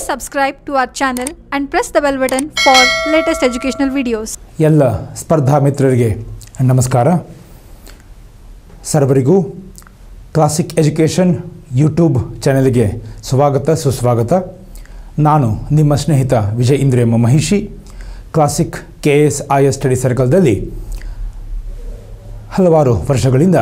subscribe to our channel and press the bell button for latest educational videos. ಎಲ್ಲ ಸ್ಪರ್ಧಾ ಮಿತ್ರರಿಗೆ ನಮಸ್ಕಾರ ಸರ್ವರಿಗೂ ಕ್ಲಾಸಿಕ್ ಎಜುಕೇಷನ್ ಯೂಟ್ಯೂಬ್ ಚಾನೆಲ್ಗೆ ಸ್ವಾಗತ ಸುಸ್ವಾಗತ ನಾನು ನಿಮ್ಮ ಸ್ನೇಹಿತ ವಿಜಯ್ ಇಂದ್ರೇಮ Mahishi classic K S I S study ಸರ್ಕಲ್ದಲ್ಲಿ ಹಲವಾರು ವರ್ಷಗಳಿಂದ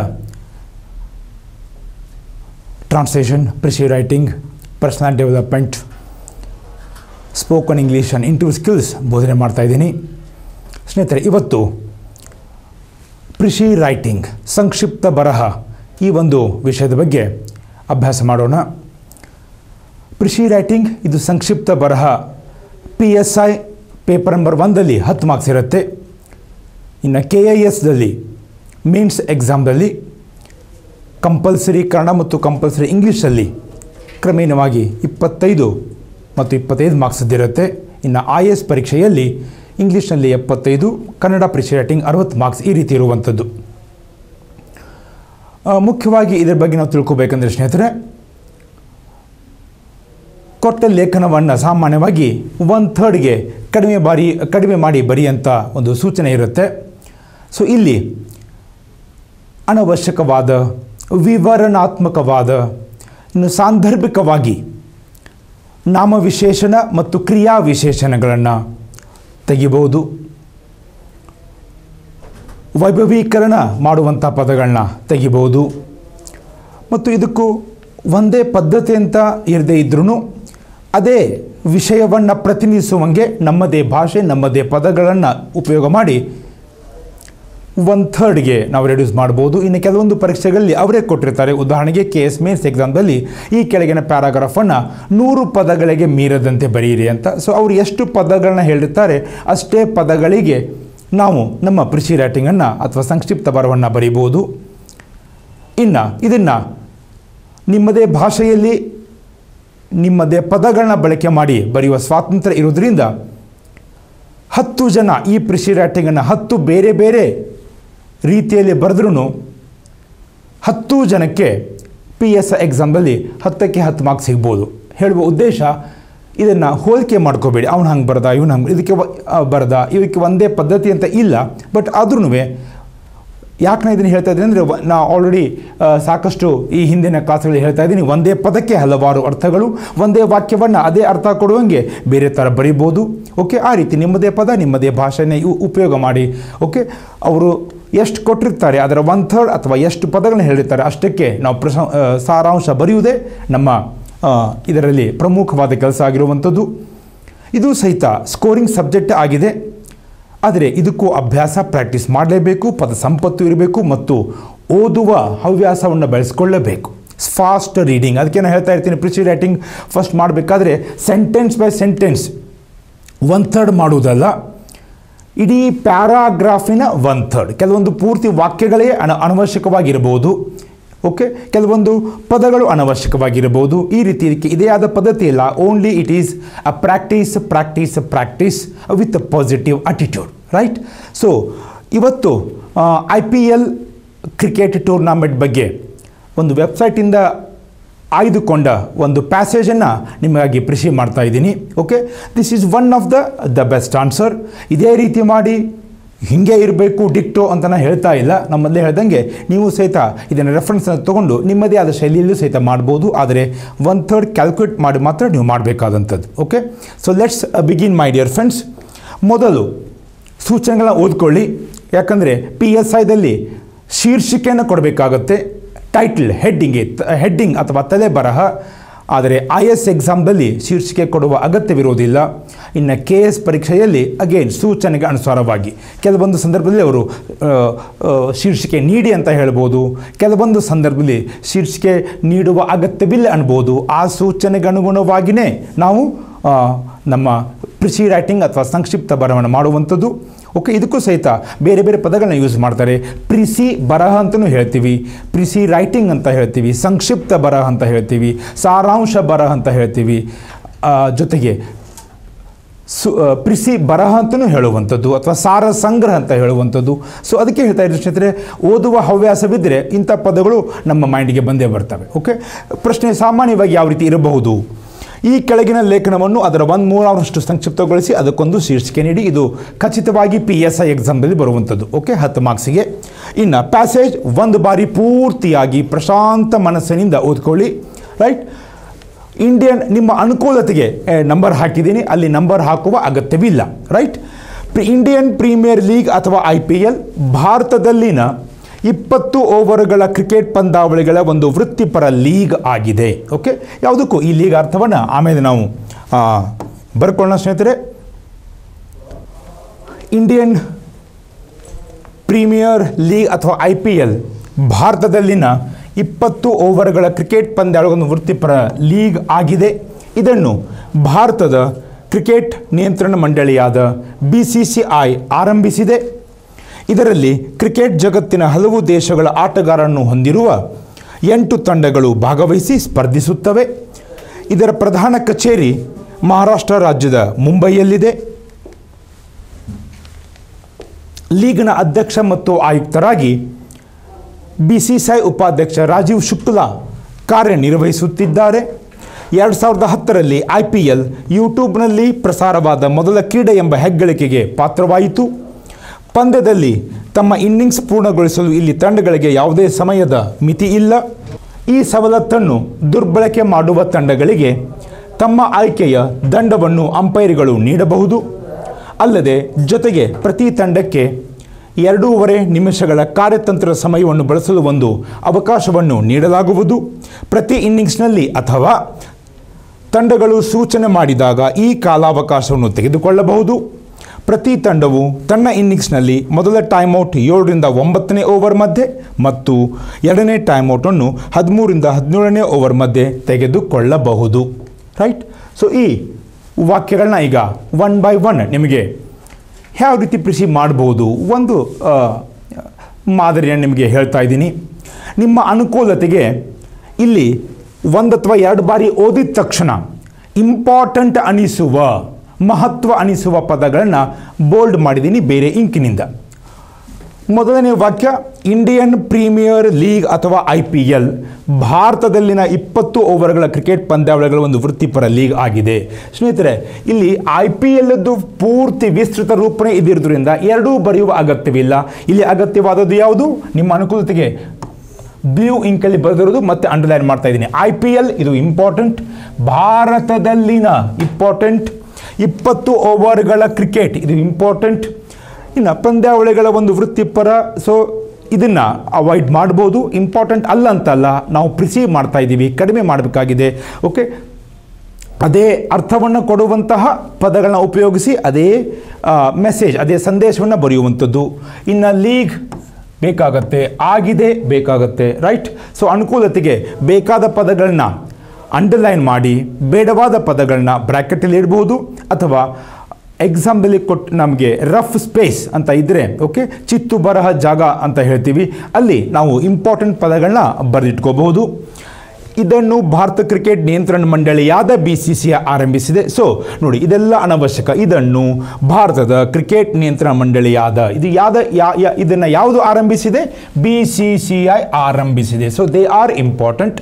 translation precis writing personal development spoken English and interview skills ಬೋಧನೆ ಮಾಡ್ತಾ ಇದ್ದೀನಿ ಸ್ನೇಹಿತರೆ ಇವತ್ತು ಕೃಷಿ ರೈಟಿಂಗ್ ಸಂಕ್ಷಿಪ್ತ ಬರಹ ಈ ಒಂದು ವಿಷಯದ ಬಗ್ಗೆ ಅಭ್ಯಾಸ ಮಾಡೋಣ ಕೃಷಿ ರೈಟಿಂಗ್ ಇದು ಸಂಕ್ಷಿಪ್ತ ಬರಹ P S I paper number ಒಂದಲ್ಲಿ ಹತ್ತು ಮಾರ್ಕ್ಸ್ ಇರುತ್ತೆ ಇನ್ನು ಕೆ ಐ ಎಸ್ದಲ್ಲಿ ಮೀನ್ಸ್ ಎಕ್ಸಾಮ್ದಲ್ಲಿ ಕಂಪಲ್ಸರಿ ಕನ್ನಡ ಮತ್ತು ಕಂಪಲ್ಸರಿ ಇಂಗ್ಲೀಷಲ್ಲಿ ಕ್ರಮೇಣವಾಗಿ ಇಪ್ಪತ್ತೈದು ಮತ್ತು ಇಪ್ಪತ್ತೈದು ಮಾರ್ಕ್ಸ್ದಿರುತ್ತೆ ಇನ್ನು ಐ ಎಸ್ ಪರೀಕ್ಷೆಯಲ್ಲಿ ಇಂಗ್ಲೀಷ್ನಲ್ಲಿ ಎಪ್ಪತ್ತೈದು ಕನ್ನಡ ಪ್ರಿಸಿ ರೈಟಿಂಗ್ ಅರವತ್ತು ಮಾರ್ಕ್ಸ್ ಈ ರೀತಿ ಇರುವಂಥದ್ದು ಆ, ಮುಖ್ಯವಾಗಿ ಇದರ ಬಗ್ಗೆ ನಾವು ತಿಳ್ಕೊಬೇಕಂದ್ರೆ ಸ್ನೇಹಿತರೆ ಕೊಟ್ಟ ಲೇಖನವನ್ನು ಸಾಮಾನ್ಯವಾಗಿ ಒನ್ ಥರ್ಡ್ಗೆ ಕಡಿಮೆ ಬಾರಿ ಕಡಿಮೆ ಮಾಡಿ ಬರೆಯುವಂಥ ಒಂದು ಸೂಚನೆ ಇರುತ್ತೆ ಸೊ ಇಲ್ಲಿ ಅನವಶ್ಯಕವಾದ ವಿವರಣಾತ್ಮಕವಾದ ಇನ್ನು ಸಾಂದರ್ಭಿಕವಾಗಿ ನಾಮವಿಶೇಷಣ ಮತ್ತು ಕ್ರಿಯಾ ವಿಶೇಷಣಗಳನ್ನು ತೆಗಿಬಹುದು ವೈಭವೀಕರಣ ಮಾಡುವಂಥ ಪದಗಳನ್ನ ತೆಗಿಬಹುದು ಮತ್ತು ಇದಕ್ಕೂ ಒಂದೇ ಪದ್ಧತಿ ಅಂತ ಇರದೇ ಇದ್ರೂ ಅದೇ ವಿಷಯವನ್ನು ಪ್ರತಿನಿಧಿಸುವಂಗೆ ನಮ್ಮದೇ ಭಾಷೆ ನಮ್ಮದೇ ಪದಗಳನ್ನು ಉಪಯೋಗ ಮಾಡಿ ಒನ್ ಥರ್ಡ್ಗೆ ನಾವು ರೆಡ್ಯೂಸ್ ಮಾಡ್ಬೋದು ಇನ್ನು ಕೆಲವೊಂದು ಪರೀಕ್ಷೆಗಳಲ್ಲಿ ಅವರೇ ಕೊಟ್ಟಿರ್ತಾರೆ ಉದಾಹರಣೆಗೆ ಕೆ ಎಸ್ ಮೇನ್ಸ್ ಎಕ್ಸಾಮ್ದಲ್ಲಿ ಈ ಕೆಳಗಿನ ಪ್ಯಾರಾಗ್ರಾಫನ್ನು ನೂರು ಪದಗಳಿಗೆ ಮೀರದಂತೆ ಬರೆಯಿರಿ ಅಂತ ಸೊ ಅವರು ಎಷ್ಟು ಪದಗಳನ್ನ ಹೇಳಿರ್ತಾರೆ ಅಷ್ಟೇ ಪದಗಳಿಗೆ ನಾವು ನಮ್ಮ ಕೃಷಿ ರೈಟಿಂಗನ್ನು ಅಥವಾ ಸಂಕ್ಷಿಪ್ತ ಬರವನ್ನು ಬರೀಬೋದು ಇನ್ನು ಇದನ್ನು ನಿಮ್ಮದೇ ಭಾಷೆಯಲ್ಲಿ ನಿಮ್ಮದೇ ಪದಗಳನ್ನ ಬಳಕೆ ಮಾಡಿ ಬರೆಯುವ ಸ್ವಾತಂತ್ರ್ಯ ಇರೋದ್ರಿಂದ ಹತ್ತು ಜನ ಈ ಕೃಷಿ ರೈಟಿಂಗನ್ನು ಹತ್ತು ಬೇರೆ ಬೇರೆ ರೀತಿಯಲ್ಲಿ ಬರೆದ್ರೂ ಹತ್ತು ಜನಕ್ಕೆ ಪಿ ಎಸ್ ಐ ಎಕ್ಸಾಮ್ದಲ್ಲಿ ಹತ್ತಕ್ಕೆ ಹತ್ತು ಮಾರ್ಕ್ಸ್ ಸಿಗ್ಬೋದು ಹೇಳುವ ಉದ್ದೇಶ ಇದನ್ನು ಹೋಲಿಕೆ ಮಾಡ್ಕೋಬೇಡಿ ಅವ್ನು ಹಂಗೆ ಬರದ ಇವನು ಹಂಗೆ ಇದಕ್ಕೆ ವ- ಆ, ಬರದ ಇದಕ್ಕೆ ಒಂದೇ ಪದ್ಧತಿ ಅಂತ ಇಲ್ಲ ಬಟ್ ಆದ್ರೂ ಯಾಕೆ ನಾನು ಇದನ್ನು ಹೇಳ್ತಾ ಇದ್ದೀನಿ ಅಂದರೆ ನಾ ಆಲ್ರೆಡಿ ಸಾಕಷ್ಟು ಈ ಹಿಂದಿನ ಕ್ಲಾಸ್ಗಳಲ್ಲಿ ಹೇಳ್ತಾ ಇದ್ದೀನಿ ಒಂದೇ ಪದಕ್ಕೆ ಹಲವಾರು ಅರ್ಥಗಳು ಒಂದೇ ವಾಕ್ಯವನ್ನು ಅದೇ ಅರ್ಥ ಕೊಡುವಂಗೆ ಬೇರೆ ಥರ ಬರೀಬೋದು ಓಕೆ ಆ ರೀತಿ ನಿಮ್ಮದೇ ಪದ ನಿಮ್ಮದೇ ಭಾಷೆನೇ ಇವು ಉಪಯೋಗ ಮಾಡಿ ಓಕೆ ಅವರು ಎಷ್ಟು ಕೊಟ್ಟಿರ್ತಾರೆ ಅದರ ಒನ್ ಥರ್ಡ್ ಅಥವಾ ಎಷ್ಟು ಪದಗಳನ್ನ ಹೇಳಿರ್ತಾರೆ ಅಷ್ಟಕ್ಕೆ ನಾವು ಪ್ರಶ ಆ, ಸಾರಾಂಶ ಬರೆಯುವುದೇ ನಮ್ಮ ಆ, ಇದರಲ್ಲಿ ಪ್ರಮುಖವಾದ ಕೆಲಸ ಆಗಿರುವಂಥದ್ದು ಇದು ಸಹಿತ ಸ್ಕೋರಿಂಗ್ ಸಬ್ಜೆಕ್ಟ್ ಆಗಿದೆ ಆದರೆ ಇದಕ್ಕೂ ಅಭ್ಯಾಸ ಪ್ರಾಕ್ಟೀಸ್ ಮಾಡಲೇಬೇಕು ಪದ ಸಂಪತ್ತು ಇರಬೇಕು ಮತ್ತು ಓದುವ ಹವ್ಯಾಸವನ್ನು ಬೆಳೆಸ್ಕೊಳ್ಳಬೇಕು ಫಾಸ್ಟ್ ರೀಡಿಂಗ್ ಅದಕ್ಕೆ ನಾನು ಹೇಳ್ತಾ ಇರ್ತೀನಿ ಪ್ರಿಸಿ ರೈಟಿಂಗ್ ಫಸ್ಟ್ ಮಾಡಬೇಕಾದ್ರೆ sentence by sentence one third ಮಾಡುವುದಲ್ಲ ಇಡೀ ಪ್ಯಾರಾಗ್ರಾಫಿನ ಒನ್ ಥರ್ಡ್ ಕೆಲವೊಂದು ಪೂರ್ತಿ ವಾಕ್ಯಗಳೇ ಅನ ಅನವಶ್ಯಕವಾಗಿರಬಹುದು ಓಕೆ ಕೆಲವೊಂದು ಪದಗಳು ಅನವಶ್ಯಕವಾಗಿರಬಹುದು ಈ ರೀತಿ ಇದಕ್ಕೆ ಇದೇ ಆದ ಪದ್ಧತಿ ಇಲ್ಲ only it is a practice practice practice with positive attitude right so ಇವತ್ತು I P L cricket tournament ಬಗ್ಗೆ ಒಂದು ವೆಬ್ಸೈಟಿಂದ ಆಯ್ದುಕೊಂಡ ಒಂದು ಪ್ಯಾಸೇಜನ್ನು ನಿಮಗಾಗಿ ಕೃಷಿ ಮಾಡ್ತಾ ಇದ್ದೀನಿ okay this is one of the the best answer ಇದೇ ರೀತಿ ಮಾಡಿ ಹೀಗೆ ಇರಬೇಕು ಡಿಕ್ಟೋ ಅಂತ ನಾನು ಹೇಳ್ತಾ ಇಲ್ಲ ನಮ್ಮಲ್ಲೇ ಹೇಳ್ದಂಗೆ ನೀವು ಸಹಿತ ಇದನ್ನು ರೆಫರೆನ್ಸನ್ನು ತೊಗೊಂಡು ನಿಮ್ಮದೇ ಆದ ಶೈಲಿಯಲ್ಲೂ ಸಹಿತ ಮಾಡ್ಬೋದು ಆದರೆ ಒನ್ ಥರ್ಡ್ ಕ್ಯಾಲ್ಕುಲೇಟ್ ಮಾಡಿ ಮಾತ್ರ ನೀವು ಮಾಡಬೇಕಾದಂಥದ್ದು okay so let's begin my dear friends ಮೊದಲು ಸೂಚನೆಗಳನ್ನ ಓದ್ಕೊಳ್ಳಿ ಯಾಕಂದರೆ ಪಿ ಎಸ್ ಐದಲ್ಲಿ ಶೀರ್ಷಿಕೆಯನ್ನು ಕೊಡಬೇಕಾಗತ್ತೆ ಟೈಟಲ್ ಹೆಡ್ಡಿಂಗ್ಗೆ ಹೆಡ್ಡಿಂಗ್ ಅಥವಾ ತಲೆ ಬರಹ ಆದರೆ ಐ ಎಸ್ ಎಕ್ಸಾಮ್ದಲ್ಲಿ ಶೀರ್ಷಿಕೆ ಕೊಡುವ ಅಗತ್ಯವಿರುವುದಿಲ್ಲ ಇನ್ನು ಕೆ ಎಸ್ ಪರೀಕ್ಷೆಯಲ್ಲಿ ಅಗೇನ್ ಸೂಚನೆಗೆ ಅನುಸಾರವಾಗಿ ಕೆಲವೊಂದು ಸಂದರ್ಭದಲ್ಲಿ ಅವರು ಆ, ಆ, ಶೀರ್ಷಿಕೆ ನೀಡಿ ಅಂತ ಹೇಳ್ಬೋದು ಕೆಲವೊಂದು ಸಂದರ್ಭದಲ್ಲಿ ಶೀರ್ಷಿಕೆ ನೀಡುವ ಅಗತ್ಯವಿಲ್ಲ ಅನ್ಬೋದು ಆ ಸೂಚನೆಗೆ ಅನುಗುಣವಾಗಿಯೇ ನಾವು ಆ, ನಮ್ಮ ಕೃಷಿ ರೈಟಿಂಗ್ ಅಥವಾ ಸಂಕ್ಷಿಪ್ತ ಬರಹವನ್ನು ಮಾಡುವಂಥದ್ದು ಓಕೆ ಇದಕ್ಕೂ ಸಹಿತ ಬೇರೆ ಬೇರೆ ಪದಗಳನ್ನ ಯೂಸ್ ಮಾಡ್ತಾರೆ ಪ್ರಿಸಿ ಬರಹ ಅಂತಲೂ ಹೇಳ್ತೀವಿ ಪ್ರಿಸಿ ರೈಟಿಂಗ್ ಅಂತ ಹೇಳ್ತೀವಿ ಸಂಕ್ಷಿಪ್ತ ಬರಹ ಅಂತ ಹೇಳ್ತೀವಿ ಸಾರಾಂಶ ಬರಹ ಅಂತ ಹೇಳ್ತೀವಿ ಆ, ಜೊತೆಗೆ ಸು ಆ, ಪ್ರಿಸಿ ಬರಹ ಅಂತಲೂ ಹೇಳುವಂಥದ್ದು ಅಥವಾ ಸಾರ ಸಂಗ್ರಹ ಅಂತ ಹೇಳುವಂಥದ್ದು ಸೊ ಅದಕ್ಕೆ ಹೇಳ್ತಾ ಇದ್ದೀನಿ ಸ್ನೇಹಿತರೆ ಓದುವ ಹವ್ಯಾಸವಿದ್ದರೆ ಇಂಥ ಪದಗಳು ನಮ್ಮ ಮೈಂಡಿಗೆ ಬಂದೇ ಬರ್ತವೆ ಓಕೆ ಪ್ರಶ್ನೆ ಸಾಮಾನ್ಯವಾಗಿ ಯಾವ ರೀತಿ ಇರಬಹುದು ಈ ಕೆಳಗಿನ ಲೇಖನವನ್ನು ಅದರ ಒಂದು ಮೂರಷ್ಟು ಸಂಕ್ಷಿಪ್ತಗೊಳಿಸಿ ಅದಕ್ಕೊಂದು ಶೀರ್ಷಿಕೆ ನೀಡಿ ಇದು ಖಚಿತವಾಗಿ ಪಿ ಎಸ್ ಐ ಎಕ್ಸಾಮ್ದಲ್ಲಿ ಬರುವಂಥದ್ದು ಓಕೆ ಹತ್ತು ಮಾರ್ಕ್ಸಿಗೆ ಇನ್ನು ಪ್ಯಾಸೇಜ್ ಒಂದು ಬಾರಿ ಪೂರ್ತಿಯಾಗಿ ಪ್ರಶಾಂತ ಮನಸ್ಸಿನಿಂದ ಓದ್ಕೊಳ್ಳಿ ರೈಟ್ ಇಂಡಿಯನ್ ನಿಮ್ಮ ಅನುಕೂಲತೆಗೆ ನಂಬರ್ ಹಾಕಿದ್ದೀನಿ ಅಲ್ಲಿ ನಂಬರ್ ಹಾಕುವ ಅಗತ್ಯವಿಲ್ಲ ರೈಟ್ ಇಂಡಿಯನ್ ಪ್ರೀಮಿಯರ್ ಲೀಗ್ ಅಥವಾ ಐ ಪಿ ಎಲ್ ಭಾರತದಲ್ಲಿನ ಇಪ್ಪತ್ತು ಓವರ್ಗಳ ಕ್ರಿಕೆಟ್ ಪಂದ್ಯಾವಳಿಗಳ ಒಂದು ವೃತ್ತಿಪರ ಲೀಗ್ ಆಗಿದೆ ಓಕೆ ಯಾವುದಕ್ಕೂ ಈ ಲೀಗ್ ಅರ್ಥವನ್ನು ಆಮೇಲೆ ನಾವು ಆ, ಬರ್ಕೊಳ್ಳೋಣ ಸ್ನೇಹಿತರೆ ಇಂಡಿಯನ್ ಪ್ರೀಮಿಯರ್ ಲೀಗ್ ಅಥವಾ ಐ ಪಿ ಎಲ್ ಭಾರತದಲ್ಲಿನ ಇಪ್ಪತ್ತು ಓವರ್ಗಳ ಕ್ರಿಕೆಟ್ ಪಂದ್ಯಾವಳಿಗಳ ಒಂದು ವೃತ್ತಿಪರ ಲೀಗ್ ಆಗಿದೆ ಇದನ್ನು ಭಾರತದ ಕ್ರಿಕೆಟ್ ನಿಯಂತ್ರಣ ಮಂಡಳಿಯಾದ ಬಿ ಸಿ ಸಿ ಐ ಆರಂಭಿಸಿದೆ ಇದರಲ್ಲಿ ಕ್ರಿಕೆಟ್ ಜಗತ್ತಿನ ಹಲವು ದೇಶಗಳ ಆಟಗಾರರನ್ನು ಹೊಂದಿರುವ ಎಂಟು ತಂಡಗಳು ಭಾಗವಹಿಸಿ ಸ್ಪರ್ಧಿಸುತ್ತವೆ ಇದರ ಪ್ರಧಾನ ಕಚೇರಿ ಮಹಾರಾಷ್ಟ್ರ ರಾಜ್ಯದ ಮುಂಬೈಯಲ್ಲಿದೆ ಲೀಗ್ನ ಅಧ್ಯಕ್ಷ ಮತ್ತು ಆಯುಕ್ತರಾಗಿ ಬಿ ಸಿ ಸಿ ಐ ಉಪಾಧ್ಯಕ್ಷ ರಾಜೀವ್ ಶುಕ್ಲಾ ಕಾರ್ಯನಿರ್ವಹಿಸುತ್ತಿದ್ದಾರೆ ಎರಡು ಸಾವಿರದ ಹತ್ತರಲ್ಲಿ ಐ ಪಿ ಎಲ್ ಯೂಟ್ಯೂಬ್ನಲ್ಲಿ ಪ್ರಸಾರವಾದ ಮೊದಲ ಕ್ರೀಡೆ ಎಂಬ ಹೆಗ್ಗಳಿಕೆಗೆ ಪಾತ್ರವಾಯಿತು ಪಂದ್ಯದಲ್ಲಿ ತಮ್ಮ ಇನ್ನಿಂಗ್ಸ್ ಪೂರ್ಣಗೊಳಿಸಲು ಇಲ್ಲಿ ತಂಡಗಳಿಗೆ ಯಾವುದೇ ಸಮಯದ ಮಿತಿ ಇಲ್ಲ ಈ ಸವಲತ್ತನ್ನು ದುರ್ಬಳಕೆ ಮಾಡುವ ತಂಡಗಳಿಗೆ ತಮ್ಮ ಆಯ್ಕೆಯ ದಂಡವನ್ನು ಅಂಪೈರ್ಗಳು ನೀಡಬಹುದು ಅಲ್ಲದೆ ಜೊತೆಗೆ ಪ್ರತಿ ತಂಡಕ್ಕೆ ಎರಡೂವರೆ ನಿಮಿಷಗಳ ಕಾರ್ಯತಂತ್ರ ಸಮಯವನ್ನು ಬಳಸಲು ಒಂದು ಅವಕಾಶವನ್ನು ನೀಡಲಾಗುವುದು ಪ್ರತಿ ಇನ್ನಿಂಗ್ಸ್ನಲ್ಲಿ ಅಥವಾ ತಂಡಗಳು ಸೂಚನೆ ಮಾಡಿದಾಗ ಈ ಕಾಲಾವಕಾಶವನ್ನು ತೆಗೆದುಕೊಳ್ಳಬಹುದು ಪ್ರತಿ ತಂಡವು ತನ್ನ ಇನ್ನಿಂಗ್ಸ್ನಲ್ಲಿ ಮೊದಲ ಟೈಮ್ಔಟ್ ಏಳರಿಂದ ಒಂಬತ್ತನೇ ಓವರ್ ಮಧ್ಯೆ ಮತ್ತು ಎರಡನೇ ಟೈಮ್ಔಟನ್ನು ಹದಿಮೂರಿಂದ ಹದಿನೇಳನೇ ಓವರ್ ಮಧ್ಯೆ ತೆಗೆದುಕೊಳ್ಳಬಹುದು ರೈಟ್ ಸೊ ಈ ವಾಕ್ಯಗಳನ್ನ ಈಗ ಒನ್ ಬೈ ಒನ್ ನಿಮಗೆ ಯಾವ ರೀತಿ ಕೃಷಿ ಮಾಡ್ಬೋದು ಒಂದು ಆ, ಮಾದರಿಯನ್ನು ನಿಮಗೆ ಹೇಳ್ತಾ ಇದ್ದೀನಿ ನಿಮ್ಮ ಅನುಕೂಲತೆಗೆ ಇಲ್ಲಿ ಒಂದು ಅಥವಾ ಎರಡು ಬಾರಿ ಓದಿದ ತಕ್ಷಣ ಇಂಪಾರ್ಟೆಂಟ್ ಅನಿಸುವ ಮಹತ್ವ ಅನಿಸುವ ಪದಗಳನ್ನು ಬೋಲ್ಡ್ ಮಾಡಿದ್ದೀನಿ ಬೇರೆ ಇಂಕಿನಿಂದ ಮೊದಲನೇ ವಾಕ್ಯ ಇಂಡಿಯನ್ ಪ್ರೀಮಿಯರ್ ಲೀಗ್ ಅಥವಾ ಐ ಪಿ ಎಲ್ ಭಾರತದಲ್ಲಿನ ಇಪ್ಪತ್ತು ಓವರ್ಗಳ ಕ್ರಿಕೆಟ್ ಪಂದ್ಯಾವಳಿಗಳ ಒಂದು ವೃತ್ತಿಪರ ಲೀಗ್ ಆಗಿದೆ ಸ್ನೇಹಿತರೆ ಇಲ್ಲಿ ಐ ಪಿ ಎಲ್ದು ಪೂರ್ತಿ ವಿಸ್ತೃತ ರೂಪಣೆ ಇದಿರೋದ್ರಿಂದ ಎರಡೂ ಬರೆಯುವ ಅಗತ್ಯವಿಲ್ಲ ಇಲ್ಲಿ ಅಗತ್ಯವಾದದ್ದು ಯಾವುದು ನಿಮ್ಮ ಅನುಕೂಲತೆಗೆ ಬ್ಲೂ ಇಂಕಲ್ಲಿ ಬರೆದಿರೋದು ಮತ್ತೆ ಅಂಡರ್ಲೈನ್ ಮಾಡ್ತಾ ಇದ್ದೀನಿ ಐ ಪಿ ಎಲ್ ಇದು ಇಂಪಾರ್ಟೆಂಟ್ ಭಾರತದಲ್ಲಿನ ಇಂಪಾರ್ಟೆಂಟ್ ಇಪ್ಪತ್ತು ಓವರ್ಗಳ ಕ್ರಿಕೆಟ್ ಇದು ಇಂಪಾರ್ಟೆಂಟ್ ಇನ್ನು ಪಂದ್ಯಾವಳಿಗಳ ಒಂದು ವೃತ್ತಿಪರ ಸೊ ಇದನ್ನು ಅವಾಯ್ಡ್ ಮಾಡ್ಬೋದು ಇಂಪಾರ್ಟೆಂಟ್ ಅಲ್ಲ ಅಂತಲ್ಲ ನಾವು ಪ್ರಿಸೀವ್ ಮಾಡ್ತಾ ಇದ್ದೀವಿ ಕಡಿಮೆ ಮಾಡಬೇಕಾಗಿದೆ ಓಕೆ ಅದೇ ಅರ್ಥವನ್ನು ಕೊಡುವಂತಹ ಪದಗಳನ್ನ ಉಪಯೋಗಿಸಿ ಅದೇ ಮೆಸೇಜ್ ಅದೇ ಸಂದೇಶವನ್ನು ಬರೆಯುವಂಥದ್ದು ಇನ್ನು ಲೀಗ್ ಬೇಕಾಗತ್ತೆ ಆಗಿದೆ ಬೇಕಾಗತ್ತೆ ರೈಟ್ ಸೊ ಅನುಕೂಲತೆಗೆ ಬೇಕಾದ ಪದಗಳನ್ನ ಅಂಡರ್ಲೈನ್ ಮಾಡಿ ಬೇಡವಾದ ಪದಗಳನ್ನ ಬ್ರ್ಯಾಕೆಟಲ್ಲಿ ಇಡ್ಬೋದು ಅಥವಾ ಎಕ್ಸಾಮ್ದಲ್ಲಿ ಕೊಟ್ಟು ನಮಗೆ ರಫ್ ಸ್ಪೇಸ್ ಅಂತ ಇದ್ದರೆ ಓಕೆ ಚಿತ್ತು ಬರಹ ಜಾಗ ಅಂತ ಹೇಳ್ತೀವಿ ಅಲ್ಲಿ ನಾವು ಇಂಪಾರ್ಟೆಂಟ್ ಪದಗಳನ್ನ ಬರೆದಿಟ್ಕೋಬಹುದು ಇದನ್ನು ಭಾರತ ಕ್ರಿಕೆಟ್ ನಿಯಂತ್ರಣ ಮಂಡಳಿಯಾದ ಬಿ ಸಿ ಸಿ ಆರಂಭಿಸಿದೆ ಸೊ ನೋಡಿ ಇದೆಲ್ಲ ಅನವಶ್ಯಕ ಇದನ್ನು ಭಾರತದ ಕ್ರಿಕೆಟ್ ನಿಯಂತ್ರಣ ಮಂಡಳಿಯಾದ ಇದು ಯಾವ್ದ ಯಾ ಯಾ- ಇದನ್ನು ಯಾವುದು ಆರಂಭಿಸಿದೆ ಬಿ ಸಿ ಸಿ ಐ ಆರಂಭಿಸಿದೆ ಸೊ ದೇ ಆರ್ ಇಂಪಾರ್ಟೆಂಟ್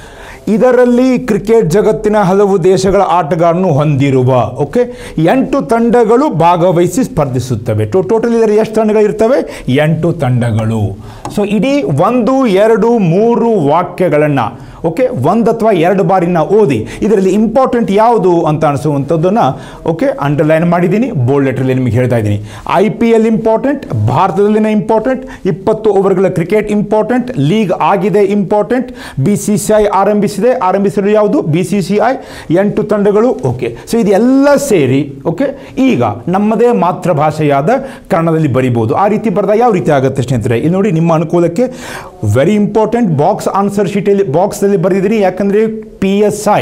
ಇದರಲ್ಲಿ ಕ್ರಿಕೆಟ್ ಜಗತ್ತಿನ ಹಲವು ದೇಶಗಳ ಆಟಗಾರನ್ನು ಹೊಂದಿರುವ ಓಕೆ ಎಂಟು ತಂಡಗಳು ಭಾಗವಹಿಸಿ ಸ್ಪರ್ಧಿಸುತ್ತವೆ ಟೋ ಟೋಟಲ್ ಇದರ ಎಷ್ಟು ತಂಡಗಳು ಇರ್ತವೆ ಎಂಟು ತಂಡಗಳು ಸೊ ಇಡೀ ಒಂದು ಎರಡು ಮೂರು ವಾಕ್ಯಗಳನ್ನು ಓಕೆ ಒಂದು ಅಥವಾ ಎರಡು ಬಾರಿನ ಓದಿ ಇದರಲ್ಲಿ ಇಂಪಾರ್ಟೆಂಟ್ ಯಾವುದು ಅಂತ ಅನಿಸುವಂಥದ್ದನ್ನು ಓಕೆ ಅಂಡರ್ಲೈನ್ ಮಾಡಿದ್ದೀನಿ ಬೋಲ್ಡ್ ಲೆಟ್ರಲ್ಲಿ ನಿಮಗೆ ಹೇಳ್ತಾ ಇದ್ದೀನಿ ಐ ಪಿ ಎಲ್ ಇಂಪಾರ್ಟೆಂಟ್ ಭಾರತದಲ್ಲಿನ ಇಂಪಾರ್ಟೆಂಟ್ ಇಪ್ಪತ್ತು ಓವರ್ಗಳ ಕ್ರಿಕೆಟ್ ಇಂಪಾರ್ಟೆಂಟ್ ಲೀಗ್ ಆಗಿದೆ important B C C I ಆರಂಭಿಸಿದೆ ಆರಂಭಿಸಿರೋದು ಯಾವುದು ಬಿ ಸಿ ಸಿ ಐ ಎಂಟು ತಂಡಗಳು ಓಕೆ ಸೊ ಇದೆಲ್ಲ ಸೇರಿ ಓಕೆ ಈಗ ನಮ್ಮದೇ ಮಾತೃಭಾಷೆಯಾದ ಕನ್ನಡದಲ್ಲಿ ಬರಿಬೋದು ಆ ರೀತಿ ಬರೆದ ಯಾವ ರೀತಿ ಆಗುತ್ತೆ ಸ್ನೇಹಿತರೆ ಇಲ್ಲಿ ನೋಡಿ ನಿಮ್ಮ ಅನುಕೂಲಕ್ಕೆ ವೆರಿ ಇಂಪಾರ್ಟೆಂಟ್ ಬಾಕ್ಸ್ ಆನ್ಸರ್ ಶೀಟಲ್ಲಿ ಬಾಕ್ಸಲ್ಲಿ ಬರೆದಿದ್ದೀನಿ ಯಾಕಂದರೆ ಪಿ ಎಸ್ ಐ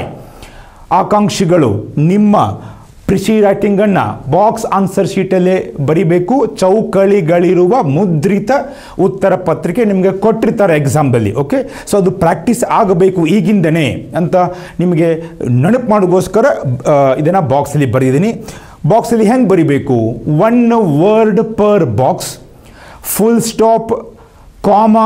ಆಕಾಂಕ್ಷಿಗಳು ನಿಮ್ಮ ಪ್ರಿಸಿ ರೈಟಿಂಗನ್ನು ಬಾಕ್ಸ್ ಆನ್ಸರ್ ಶೀಟಲ್ಲೇ ಬರಿಬೇಕು ಚೌಕಳಿಗಳಿರುವ ಮುದ್ರಿತ ಉತ್ತರ ಪತ್ರಿಕೆ ನಿಮಗೆ ಕೊಟ್ಟಿರ್ತಾರೆ ಎಕ್ಸಾಮ್ದಲ್ಲಿ ಓಕೆ ಸೊ ಅದು ಪ್ರಾಕ್ಟೀಸ್ ಆಗಬೇಕು ಈಗಿಂದನೇ ಅಂತ ನಿಮಗೆ ನೆನಪು ಮಾಡೋಗೋಸ್ಕರ ಇದನ್ನು ಬಾಕ್ಸಲ್ಲಿ ಬರೆದಿದ್ದೀನಿ ಬಾಕ್ಸಲ್ಲಿ ಹೆಂಗೆ ಬರಿಬೇಕು one word per box full stop comma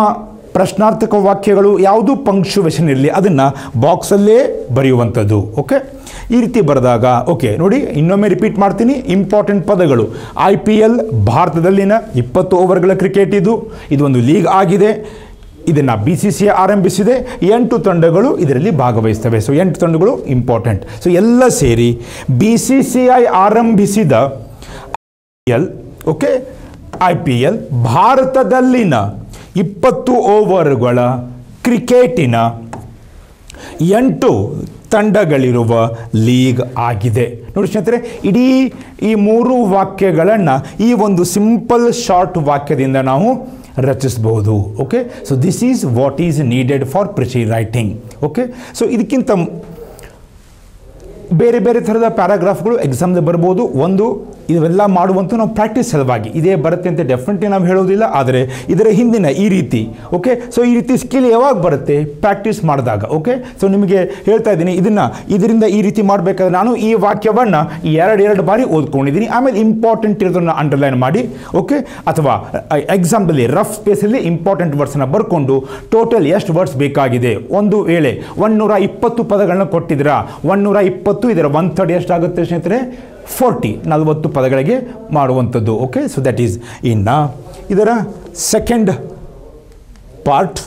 ಪ್ರಶ್ನಾರ್ಥಕ ವಾಕ್ಯಗಳು ಯಾವುದು ಪಂಕ್ಚುವೇಷನ್ ಇರಲಿ ಅದನ್ನು ಬಾಕ್ಸಲ್ಲೇ ಬರೆಯುವಂಥದ್ದು ಓಕೆ ಈ ರೀತಿ ಬರೆದಾಗ ಓಕೆ ನೋಡಿ ಇನ್ನೊಮ್ಮೆ ರಿಪೀಟ್ ಮಾಡ್ತೀನಿ ಇಂಪಾರ್ಟೆಂಟ್ ಪದಗಳು ಐ ಪಿ ಎಲ್ ಭಾರತದಲ್ಲಿನ ಇಪ್ಪತ್ತು ಓವರ್ಗಳ ಕ್ರಿಕೆಟ್ ಇದು ಇದು ಒಂದು ಲೀಗ್ ಆಗಿದೆ ಇದನ್ನು ಬಿ ಸಿ ಸಿ ಆರಂಭಿಸಿದೆ ಎಂಟು ತಂಡಗಳು ಇದರಲ್ಲಿ ಭಾಗವಹಿಸ್ತವೆ ಸೊ ಎಂಟು ತಂಡಗಳು ಇಂಪಾರ್ಟೆಂಟ್ ಸೊ ಎಲ್ಲ ಸೇರಿ ಬಿ ಸಿ ಸಿ ಐ ಆರಂಭಿಸಿದ L okay I P L ಭಾರತದಲ್ಲಿನ ಇಪ್ಪತ್ತು ಓವರ್ಗಳ ಕ್ರಿಕೆಟಿನ ಎಂಟು ತಂಡಗಳಿರುವ ಲೀಗ್ ಆಗಿದೆ ನೋಡಿ ಸ್ನೇಹಿತರೆ ಇಡೀ ಈ ಮೂರು ವಾಕ್ಯಗಳನ್ನು ಈ ಒಂದು ಸಿಂಪಲ್ ಶಾರ್ಟ್ ವಾಕ್ಯದಿಂದ ನಾವು ರಚಿಸಬಹುದು okay so this is what is needed for precis writing okay so ಇದಕ್ಕಿಂತ ಬೇರೆ ಬೇರೆ ಥರದ ಪ್ಯಾರಾಗ್ರಾಫ್ಗಳು ಎಕ್ಸಾಮ್ಗೆ ಬರ್ಬೋದು ಒಂದು ಇವೆಲ್ಲ ಮಾಡುವಂಥ ನಾವು ಪ್ರಾಕ್ಟೀಸ್ ಸಲುವಾಗಿ ಇದೇ ಬರುತ್ತೆ ಅಂತ ಡೆಫಿನೆಟ್ಲಿ ನಾವು ಹೇಳೋದಿಲ್ಲ ಆದರೆ ಇದರ ಹಿಂದಿನ ಈ ರೀತಿ ಓಕೆ ಸೊ ಈ ರೀತಿ ಸ್ಕಿಲ್ ಯಾವಾಗ ಬರುತ್ತೆ ಪ್ರಾಕ್ಟೀಸ್ ಮಾಡಿದಾಗ ಓಕೆ ಸೊ ನಿಮಗೆ ಹೇಳ್ತಾ ಇದ್ದೀನಿ ಇದನ್ನು ಇದರಿಂದ ಈ ರೀತಿ ಮಾಡಬೇಕಾದ್ರೆ ನಾನು ಈ ವಾಕ್ಯವನ್ನು ಎರಡು ಎರಡು ಬಾರಿ ಓದ್ಕೊಂಡಿದ್ದೀನಿ ಆಮೇಲೆ ಇಂಪಾರ್ಟೆಂಟ್ ಇರೋದನ್ನು ಅಂಡರ್ಲೈನ್ ಮಾಡಿ ಓಕೆ ಅಥವಾ ಎಕ್ಸಾಮ್ದಲ್ಲಿ ರಫ್ ಸ್ಪೇಸಲ್ಲಿ ಇಂಪಾರ್ಟೆಂಟ್ ವರ್ಡ್ಸನ್ನು ಬರ್ಕೊಂಡು ಟೋಟಲ್ ಎಷ್ಟು ವರ್ಡ್ಸ್ ಬೇಕಾಗಿದೆ ಒಂದು ವೇಳೆ ಒನ್ನೂರ ಇಪ್ಪತ್ತು ಪದಗಳನ್ನ ಕೊಟ್ಟಿದ್ದೀರಾ ಒನ್ನೂರ ಇಪ್ಪತ್ತು ಇದರ ಒನ್ ಥರ್ಡ್ ಎಷ್ಟಾಗುತ್ತೆ ಸ್ನೇಹಿತರೆ ಫೋರ್ಟಿ ನಲವತ್ತು ಪದಗಳಿಗೆ ಮಾಡುವಂಥದ್ದು ಓಕೆ ಸೊ ದಟ್ ಈಸ್ ಇನ್ನು ಇದರ ಸೆಕೆಂಡ್ ಪಾರ್ಟ್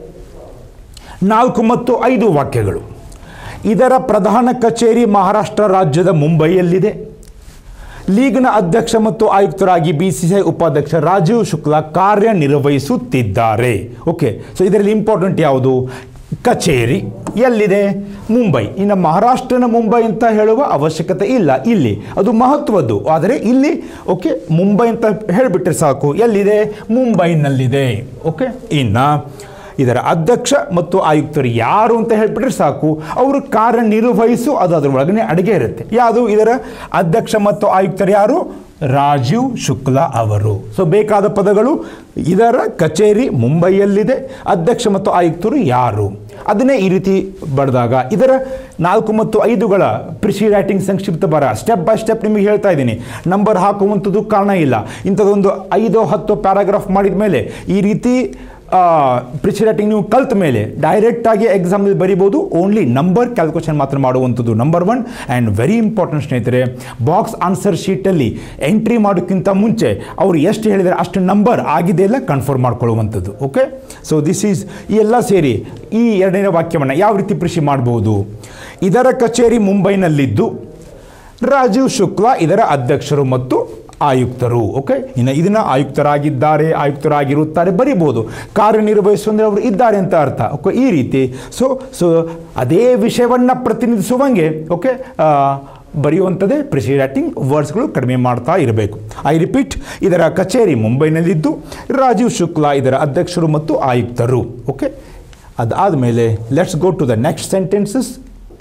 ನಾಲ್ಕು ಮತ್ತು ಐದು ವಾಕ್ಯಗಳು ಇದರ ಪ್ರಧಾನ ಕಚೇರಿ ಮಹಾರಾಷ್ಟ್ರ ರಾಜ್ಯದ ಮುಂಬೈಯಲ್ಲಿದೆ ಲೀಗ್ನ ಅಧ್ಯಕ್ಷ ಮತ್ತು ಆಯುಕ್ತರಾಗಿ ಬಿ ಸಿ ಸಿ ಐ ಉಪಾಧ್ಯಕ್ಷ ರಾಜೀವ್ ಶುಕ್ಲಾ ಕಾರ್ಯನಿರ್ವಹಿಸುತ್ತಿದ್ದಾರೆ ಓಕೆ ಸೊ ಇದರಲ್ಲಿ ಇಂಪಾರ್ಟೆಂಟ್ ಯಾವುದು ಕಚೇರಿ ಎಲ್ಲಿದೆ ಮುಂಬೈ ಇನ್ನು ಮಹಾರಾಷ್ಟ್ರನ ಮುಂಬೈ ಅಂತ ಹೇಳುವ ಅವಶ್ಯಕತೆ ಇಲ್ಲ ಇಲ್ಲಿ ಅದು ಮಹತ್ವದ್ದು ಆದರೆ ಇಲ್ಲಿ ಓಕೆ ಮುಂಬೈ ಅಂತ ಹೇಳಿಬಿಟ್ರೆ ಸಾಕು ಎಲ್ಲಿದೆ ಮುಂಬೈನಲ್ಲಿದೆ ಓಕೆ ಇನ್ನು ಇದರ ಅಧ್ಯಕ್ಷ ಮತ್ತು ಆಯುಕ್ತರು ಯಾರು ಅಂತ ಹೇಳ್ಬಿಟ್ರೆ ಸಾಕು ಅವರು ಕಾರ್ಯನಿರ್ವಹಿಸು ಅದು ಅದರ ಒಳಗನೆ ಅಡುಗೆ ಇರುತ್ತೆ ಯಾವುದು ಇದರ ಅಧ್ಯಕ್ಷ ಮತ್ತು ಆಯುಕ್ತರು ಯಾರು ರಾಜೀವ್ ಶುಕ್ಲಾ ಅವರು ಸೊ ಬೇಕಾದ ಪದಗಳು ಇದರ ಕಚೇರಿ ಮುಂಬೈಯಲ್ಲಿದೆ ಅಧ್ಯಕ್ಷ ಮತ್ತು ಆಯುಕ್ತರು ಯಾರು ಅದನ್ನೇ ಈ ರೀತಿ ಬರೆದಾಗ ಇದರ ನಾಲ್ಕು ಮತ್ತು ಐದುಗಳ ಪ್ರಿಸಿ ರೈಟಿಂಗ್ ಸಂಕ್ಷಿಪ್ತ ಬರ ಸ್ಟೆಪ್ ಬೈ ಸ್ಟೆಪ್ ನಿಮಗೆ ಹೇಳ್ತಾ ಇದ್ದೀನಿ ನಂಬರ್ ಹಾಕುವಂಥದ್ದು ಕಾರಣ ಇಲ್ಲ ಇಂಥದ್ದೊಂದು ಐದು ಹತ್ತು ಪ್ಯಾರಾಗ್ರಾಫ್ ಮಾಡಿದ ಮೇಲೆ ಈ ರೀತಿ ಪ್ರಿಸಿ ರೈಟಿಂಗ್ ನೀವು ಕಲ್ತ ಮೇಲೆ ಡೈರೆಕ್ಟಾಗಿ ಎಕ್ಸಾಮಲ್ಲಿ ಬರಿಬೋದು ಓನ್ಲಿ ನಂಬರ್ ಕ್ಯಾಲ್ಕುಲೇಷನ್ ಮಾತ್ರ ಮಾಡುವಂಥದ್ದು number one and very important ಸ್ನೇಹಿತರೆ ಬಾಕ್ಸ್ ಆನ್ಸರ್ ಶೀಟಲ್ಲಿ ಎಂಟ್ರಿ ಮಾಡೋಕ್ಕಿಂತ ಮುಂಚೆ ಅವರು ಎಷ್ಟು ಹೇಳಿದರೆ ಅಷ್ಟು ನಂಬರ್ ಆಗಿದೆ ಇಲ್ಲ ಕನ್ಫರ್ಮ್ ಮಾಡ್ಕೊಳ್ಳುವಂಥದ್ದು ಓಕೆ ಸೊ ದಿಸ್ ಈಸ್ ಈ ಎಲ್ಲ ಸೇರಿ ಈ ಎರಡನೇ ವಾಕ್ಯವನ್ನು ಯಾವ ರೀತಿ ಕೃಷಿ ಮಾಡ್ಬೋದು ಇದರ ಕಚೇರಿ ಮುಂಬೈನಲ್ಲಿದ್ದು ರಾಜೀವ್ ಶುಕ್ಲಾ ಇದರ ಅಧ್ಯಕ್ಷರು ಮತ್ತು ಆಯುಕ್ತರು ಓಕೆ ಇನ್ನು ಇದನ್ನು ಆಯುಕ್ತರಾಗಿದ್ದಾರೆ ಆಯುಕ್ತರಾಗಿರುತ್ತಾರೆ ಬರಿಬೋದು ಕಾರ್ಯನಿರ್ವಹಿಸು ಅಂದರೆ ಅವರು ಇದ್ದಾರೆ ಅಂತ ಅರ್ಥ ಓಕೆ ಈ ರೀತಿ ಸೊ ಸೊ ಅದೇ ವಿಷಯವನ್ನು ಪ್ರತಿನಿಧಿಸುವಂಗೆ ಓಕೆ ಬರೆಯುವಂಥದ್ದೇ ಪ್ರಿಸಿ ರೈಟಿಂಗ್ ವರ್ಡ್ಸ್ಗಳು ಕಡಿಮೆ ಮಾಡ್ತಾ ಇರಬೇಕು ಐ ರಿಪೀಟ್ ಇದರ ಕಚೇರಿ ಮುಂಬೈನಲ್ಲಿದ್ದು ರಾಜೀವ್ ಶುಕ್ಲಾ ಇದರ ಅಧ್ಯಕ್ಷರು ಮತ್ತು ಆಯುಕ್ತರು ಓಕೆ ಅದಾದಮೇಲೆ let's go to the next sentences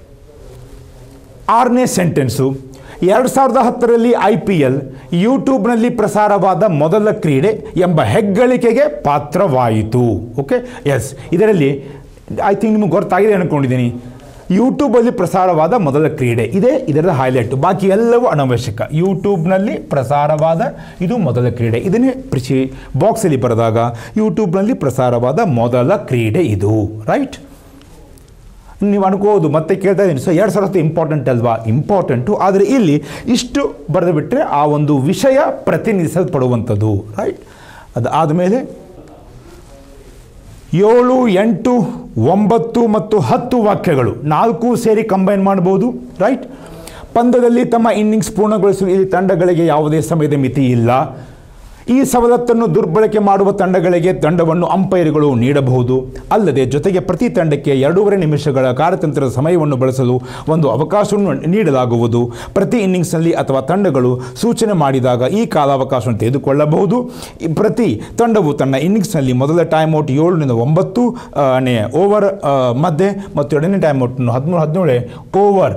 ಆರನೇ ಸೆಂಟೆನ್ಸು ಎರಡು ಸಾವಿರದ ಹತ್ತರಲ್ಲಿ ಐ ಪಿ ಎಲ್ ಯೂಟ್ಯೂಬ್ನಲ್ಲಿ ಪ್ರಸಾರವಾದ ಮೊದಲ ಕ್ರೀಡೆ ಎಂಬ ಹೆಗ್ಗಳಿಕೆಗೆ ಪಾತ್ರವಾಯಿತು ಓಕೆ ಎಸ್ ಇದರಲ್ಲಿ ಐ ಥಿಂಕ್ ನಿಮಗೆ ಗೊತ್ತಾಗಿದೆ ಅಂದ್ಕೊಂಡಿದ್ದೀನಿ ಯೂಟ್ಯೂಬಲ್ಲಿ ಪ್ರಸಾರವಾದ ಮೊದಲ ಕ್ರೀಡೆ ಇದೇ ಇದರ ಹೈಲೈಟ್ ಬಾಕಿ ಎಲ್ಲವೂ ಅನವಶ್ಯಕ ಯೂಟ್ಯೂಬ್ನಲ್ಲಿ ಪ್ರಸಾರವಾದ ಇದು ಮೊದಲ ಕ್ರೀಡೆ ಇದನ್ನೇ ಪ್ರಿಸಿ ಬಾಕ್ಸಲ್ಲಿ ಬರೆದಾಗ ಯೂಟ್ಯೂಬ್ನಲ್ಲಿ ಪ್ರಸಾರವಾದ ಮೊದಲ ಕ್ರೀಡೆ ಇದು ರೈಟ್ ನೀವು ಅನ್ಕೋದು ಮತ್ತೆ ಕೇಳ್ತಾ ಇದ್ದೀನಿ ಸೊ ಎರಡು ಸಾವಿರದ ಇಂಪಾರ್ಟೆಂಟ್ ಅಲ್ವಾ ಇಂಪಾರ್ಟೆಂಟು ಆದರೆ ಇಲ್ಲಿ ಇಷ್ಟು ಬರೆದು ಬಿಟ್ಟರೆ ಆ ಒಂದು ವಿಷಯ ಪ್ರತಿನಿಧಿಸಲ್ಪಡುವಂಥದ್ದು ರೈಟ್ ಅದಾದಮೇಲೆ ಏಳು ಎಂಟು ಒಂಬತ್ತು ಮತ್ತು ಹತ್ತು ವಾಕ್ಯಗಳು ನಾಲ್ಕು ಸೇರಿ ಕಂಬೈನ್ ಮಾಡ್ಬೋದು ರೈಟ್ ಪಂದ್ಯದಲ್ಲಿ ತಮ್ಮ ಇನ್ನಿಂಗ್ಸ್ ಪೂರ್ಣಗೊಳಿಸಲು ಈ ತಂಡಗಳಿಗೆ ಯಾವುದೇ ಸಮಯದ ಮಿತಿ ಇಲ್ಲ ಈ ಸವಲತ್ತನ್ನು ದುರ್ಬಳಕೆ ಮಾಡುವ ತಂಡಗಳಿಗೆ ತಂಡವನ್ನು ಅಂಪೈರ್ಗಳು ನೀಡಬಹುದು ಅಲ್ಲದೆ ಜೊತೆಗೆ ಪ್ರತಿ ತಂಡಕ್ಕೆ ಎರಡೂವರೆ ನಿಮಿಷಗಳ ಕಾರ್ಯತಂತ್ರದ ಸಮಯವನ್ನು ಬಳಸಲು ಒಂದು ಅವಕಾಶವನ್ನು ನೀಡಲಾಗುವುದು ಪ್ರತಿ ಇನ್ನಿಂಗ್ಸ್ನಲ್ಲಿ ಅಥವಾ ತಂಡಗಳು ಸೂಚನೆ ಮಾಡಿದಾಗ ಈ ಕಾಲಾವಕಾಶವನ್ನು ತೆಗೆದುಕೊಳ್ಳಬಹುದು ಈ ಪ್ರತಿ ತಂಡವು ತನ್ನ ಇನ್ನಿಂಗ್ಸ್ನಲ್ಲಿ ಮೊದಲ ಟೈಮ್ ಔಟ್ ಏಳರಿಂದ ಒಂಬತ್ತು ಆ, ನೇ ಓವರ್ ಆ, ಮಧ್ಯೆ ಮತ್ತು ಎರಡನೇ ಟೈಮ್ ಔಟ್ನು ಹದಿಮೂರು ಹದಿನೇಳೇ ಓವರ್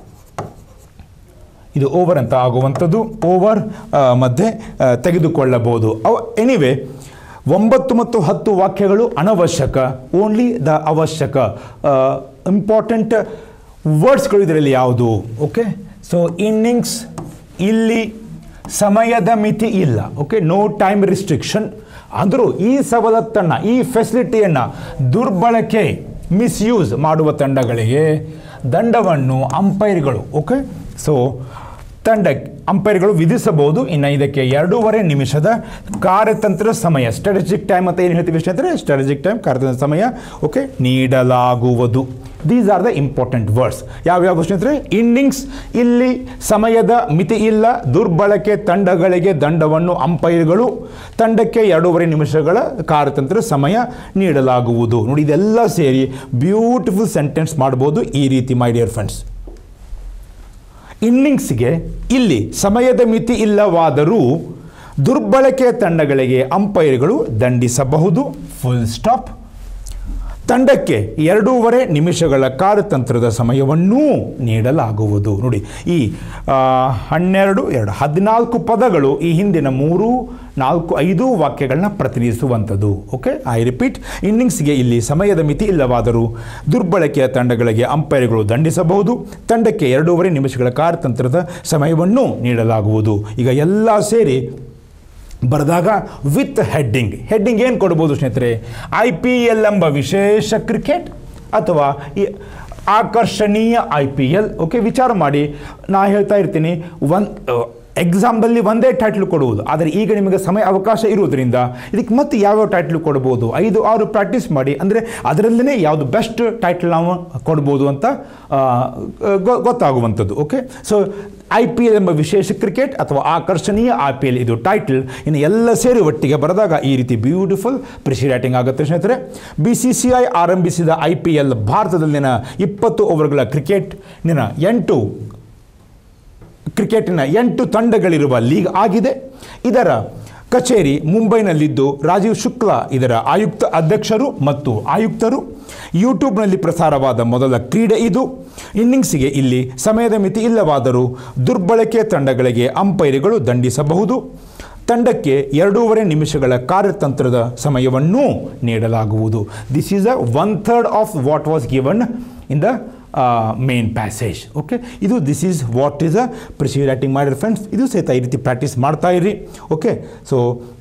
ಇದು ಓವರ್ ಅಂತ ಆಗುವಂಥದ್ದು ಓವರ್ ಮಧ್ಯೆ ಆ, ತೆಗೆದುಕೊಳ್ಳಬಹುದು ಅವ ಎನಿವೆ ಒಂಬತ್ತು ಮತ್ತು ಹತ್ತು ವಾಕ್ಯಗಳು ಅನವಶ್ಯಕ ಓನ್ಲಿ ದ ಅವಶ್ಯಕ ಇಂಪಾರ್ಟೆಂಟ್ ವರ್ಡ್ಸ್ಗಳು ಇದರಲ್ಲಿ ಯಾವುದು ಓಕೆ ಸೊ ಇನ್ನಿಂಗ್ಸ್ ಇಲ್ಲಿ ಸಮಯದ ಮಿತಿ ಇಲ್ಲ ಓಕೆ ನೋ ಟೈಮ್ ರಿಸ್ಟ್ರಿಕ್ಷನ್ ಅಂದರೂ ಈ ಸವಲತ್ತನ್ನು ಈ ಫೆಸಿಲಿಟಿಯನ್ನು ದುರ್ಬಳಕೆ ಮಿಸ್ಯೂಸ್ ಮಾಡುವ ತಂಡಗಳಿಗೆ ದಂಡವನ್ನು ಅಂಪೈರ್ಗಳು ಓಕೆ ಸೊ ತಂಡ ಅಂಪೈರ್ಗಳು ವಿಧಿಸಬಹುದು ಇನ್ನು ಇದಕ್ಕೆ ಎರಡೂವರೆ ನಿಮಿಷದ ಕಾರ್ಯತಂತ್ರ ಸಮಯ ಸ್ಟ್ರಾಟಜಿಕ್ ಟೈಮ್ ಅಂತ ಏನು ಹೇಳ್ತೀವಿ ಸ್ನೇಹಿತರೆ ಸ್ಟ್ರಾಟಜಿಕ್ ಟೈಮ್ ಕಾರ್ಯತಂತ್ರ ಸಮಯ ಓಕೆ ನೀಡಲಾಗುವುದು these are the important words ಯಾವ್ಯಾವ ಸ್ನೇಹಿತರೆ ಇನ್ನಿಂಗ್ಸ್ ಇಲ್ಲಿ ಸಮಯದ ಮಿತಿ ಇಲ್ಲ ದುರ್ಬಳಕೆ ತಂಡಗಳಿಗೆ ದಂಡವನ್ನು ಅಂಪೈರ್ಗಳು ತಂಡಕ್ಕೆ ಎರಡೂವರೆ ನಿಮಿಷಗಳ ಕಾರ್ಯತಂತ್ರ ಸಮಯ ನೀಡಲಾಗುವುದು ನೋಡಿ ಇದೆಲ್ಲ ಸೇರಿ ಬ್ಯೂಟಿಫುಲ್ ಸೆಂಟೆನ್ಸ್ ಮಾಡ್ಬೋದು ಈ ರೀತಿ ಮೈ ಡಿಯರ್ ಫ್ರೆಂಡ್ಸ್ ಇನ್ನಿಂಗ್ಸ್ಗೆ ಇಲ್ಲಿ ಸಮಯದ ಮಿತಿ ಇಲ್ಲವಾದರೂ ದುರ್ಬಳಕೆ ತಂಡಗಳಿಗೆ ಅಂಪೈರ್ಗಳು ದಂಡಿಸಬಹುದು ಫುಲ್ ಸ್ಟಾಪ್ ತಂಡಕ್ಕೆ ಎರಡೂವರೆ ನಿಮಿಷಗಳ ಕಾರ್ಯತಂತ್ರದ ಸಮಯವನ್ನೂ ನೀಡಲಾಗುವುದು ನೋಡಿ ಈ ಆ, ಹನ್ನೆರಡು ಎರಡು ಹದಿನಾಲ್ಕು ಪದಗಳು ಈ ಹಿಂದಿನ ಮೂರು ನಾಲ್ಕು ಐದು ವಾಕ್ಯಗಳನ್ನ ಪ್ರತಿನಿಧಿಸುವಂಥದ್ದು ಓಕೆ ಐ ರಿಪೀಟ್ ಇನ್ನಿಂಗ್ಸ್ಗೆ ಇಲ್ಲಿ ಸಮಯದ ಮಿತಿ ಇಲ್ಲವಾದರೂ ದುರ್ಬಳಕೆಯ ತಂಡಗಳಿಗೆ ಅಂಪೈರ್ಗಳು ದಂಡಿಸಬಹುದು ತಂಡಕ್ಕೆ ಎರಡೂವರೆ ನಿಮಿಷಗಳ ಕಾರ್ಯತಂತ್ರದ ಸಮಯವನ್ನು ನೀಡಲಾಗುವುದು ಈಗ ಎಲ್ಲ ಸೇರಿ ಬರೆದಾಗ ವಿತ್ ಹೆಡ್ಡಿಂಗ್ ಹೆಡ್ಡಿಂಗ್ ಏನು ಕೊಡ್ಬೋದು ಸ್ನೇಹಿತರೆ ಐ ಪಿ ಎಲ್ ಎಂಬ ವಿಶೇಷ ಕ್ರಿಕೆಟ್ ಅಥವಾ ಈ ಆಕರ್ಷಣೀಯ ಐ ಪಿ ಎಲ್ ಓಕೆ ವಿಚಾರ ಮಾಡಿ ನಾ ಹೇಳ್ತಾ ಇರ್ತೀನಿ ಒನ್ ಎಕ್ಸಾಮ್ದಲ್ಲಿ ಒಂದೇ ಟೈಟ್ಲ್ ಕೊಡುವುದು ಆದರೆ ಈಗ ನಿಮಗೆ ಸಮಯ ಅವಕಾಶ ಇರುವುದರಿಂದ ಇದಕ್ಕೆ ಮತ್ತೆ ಯಾವ್ಯಾವ ಟೈಟ್ಲ್ ಕೊಡ್ಬೋದು ಐದು ಆರು ಪ್ರಾಕ್ಟೀಸ್ ಮಾಡಿ ಅಂದರೆ ಅದರಲ್ಲೇ ಯಾವುದು ಬೆಸ್ಟ್ ಟೈಟ್ಲ್ ನಾವು ಕೊಡ್ಬೋದು ಅಂತ ಆ, ಗೊ- ಗೊತ್ತಾಗುವಂಥದ್ದು okay so I P L ಎಂಬ ವಿಶೇಷ ಕ್ರಿಕೆಟ್ ಅಥವಾ ಆಕರ್ಷಣೀಯ ಐ ಪಿ ಎಲ್ ಇದು ಟೈಟಲ್ ಇನ್ನು ಎಲ್ಲ ಸೇರಿ ಒಟ್ಟಿಗೆ ಬರೆದಾಗ ಈ ರೀತಿ ಬ್ಯೂಟಿಫುಲ್ ಪ್ರಿಸಿ ರೈಟಿಂಗ್ ಆಗುತ್ತೆ ಸ್ನೇಹಿತರೆ ಬಿ ಸಿ ಸಿ ಐ ಆರಂಭಿಸಿದ ಐ ಪಿ ಎಲ್ ಭಾರತದಲ್ಲಿನ ಇಪ್ಪತ್ತು ಓವರ್ಗಳ ಕ್ರಿಕೆಟ್ನಿನ ಎಂಟು ಕ್ರಿಕೆಟಿನ ಎಂಟು ತಂಡಗಳಿರುವ ಲೀಗ್ ಆಗಿದೆ ಇದರ ಕಚೇರಿ ಮುಂಬೈನಲ್ಲಿದ್ದು ರಾಜೀವ್ ಶುಕ್ಲಾ ಇದರ ಆಯುಕ್ತ ಅಧ್ಯಕ್ಷರು ಮತ್ತು ಆಯುಕ್ತರು ಯೂಟ್ಯೂಬ್ನಲ್ಲಿ ಪ್ರಸಾರವಾದ ಮೊದಲ ಕ್ರೀಡೆ ಇದು ಇನ್ನಿಂಗ್ಸಿಗೆ ಇಲ್ಲಿ ಸಮಯದ ಮಿತಿ ಇಲ್ಲವಾದರೂ ದುರ್ಬಳಕೆ ತಂಡಗಳಿಗೆ ಅಂಪೈರ್ಗಳು ದಂಡಿಸಬಹುದು ತಂಡಕ್ಕೆ ಎರಡೂವರೆ ನಿಮಿಷಗಳ ಕಾರ್ಯತಂತ್ರದ ಸಮಯವನ್ನೂ ನೀಡಲಾಗುವುದು this is a one third of what was given in the main passage okay ಇದು this is what is a precis writing ಮಾಡಿರೋ ಫ್ರೆಂಡ್ಸ್ ಇದು ಸಹಿತ ಈ ರೀತಿ ಪ್ರಾಕ್ಟೀಸ್ ಮಾಡ್ತಾ ಇರಿ ಓಕೆ ಸೊ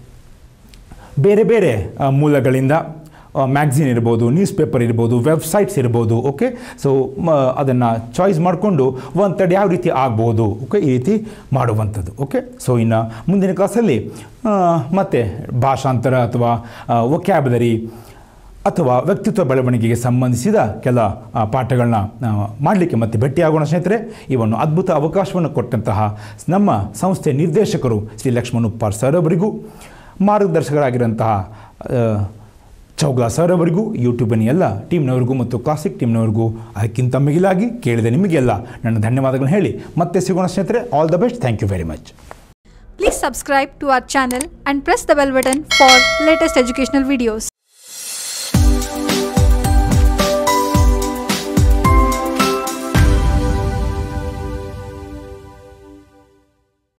ಬೇರೆ ಬೇರೆ ಆ, ಮೂಲಗಳಿಂದ ಮ್ಯಾಗ್ಝಿನ್ ಇರ್ಬೋದು ನ್ಯೂಸ್ ಪೇಪರ್ ಇರ್ಬೋದು ವೆಬ್ಸೈಟ್ಸ್ ಇರ್ಬೋದು ಓಕೆ ಸೊ ಅದನ್ನು ಚಾಯ್ಸ್ ಮಾಡಿಕೊಂಡು ಒಂದು ತಡೆ ಯಾವ ರೀತಿ ಆಗ್ಬೋದು ಓಕೆ ಈ ರೀತಿ ಮಾಡುವಂಥದ್ದು ಓಕೆ ಸೊ ಇನ್ನು ಮುಂದಿನ ಕ್ಲಾಸಲ್ಲಿ ಆ, ಮತ್ತೆ ಭಾಷಾಂತರ ಅಥವಾ ವೊಕ್ಯಾಬುಲರಿ ಅಥವಾ ವ್ಯಕ್ತಿತ್ವ ಬೆಳವಣಿಗೆಗೆ ಸಂಬಂಧಿಸಿದ ಕೆಲ ಆ, ಪಾಠಗಳನ್ನ ಮಾಡಲಿಕ್ಕೆ ಮತ್ತೆ ಭೇಟಿಯಾಗೋಣ ಸ್ನೇಹಿತರೆ ಈ ಒಂದು ಅದ್ಭುತ ಅವಕಾಶವನ್ನು ಕೊಟ್ಟಂತಹ ನಮ್ಮ ಸಂಸ್ಥೆ ನಿರ್ದೇಶಕರು ಶ್ರೀ ಲಕ್ಷ್ಮಣ್ ಉಪ್ಪಾರ್ ಸರ್ ಅವರಿಗೂ ಮಾರ್ಗದರ್ಶಕರಾಗಿರೋಂತಹ ಆ, ಚೌಗ್ಲಾ ಸರ್ ಅವರಿಗೂ ಯೂಟ್ಯೂಬಿನ ಎಲ್ಲ ಟೀಮ್ನವರಿಗೂ ಮತ್ತು ಕ್ಲಾಸಿಕ್ ಟೀಮ್ನವರಿಗೂ ಅದಕ್ಕಿಂತ ಮಿಗಿಲಾಗಿ ಕೇಳಿದ ನಿಮಗೆಲ್ಲ ನನ್ನ ಧನ್ಯವಾದಗಳನ್ನು ಹೇಳಿ ಮತ್ತೆ ಸಿಗೋಣ ಸ್ನೇಹಿತರೆ all the best thank you very much Please subscribe to our channel and press the bell button for latest educational videos.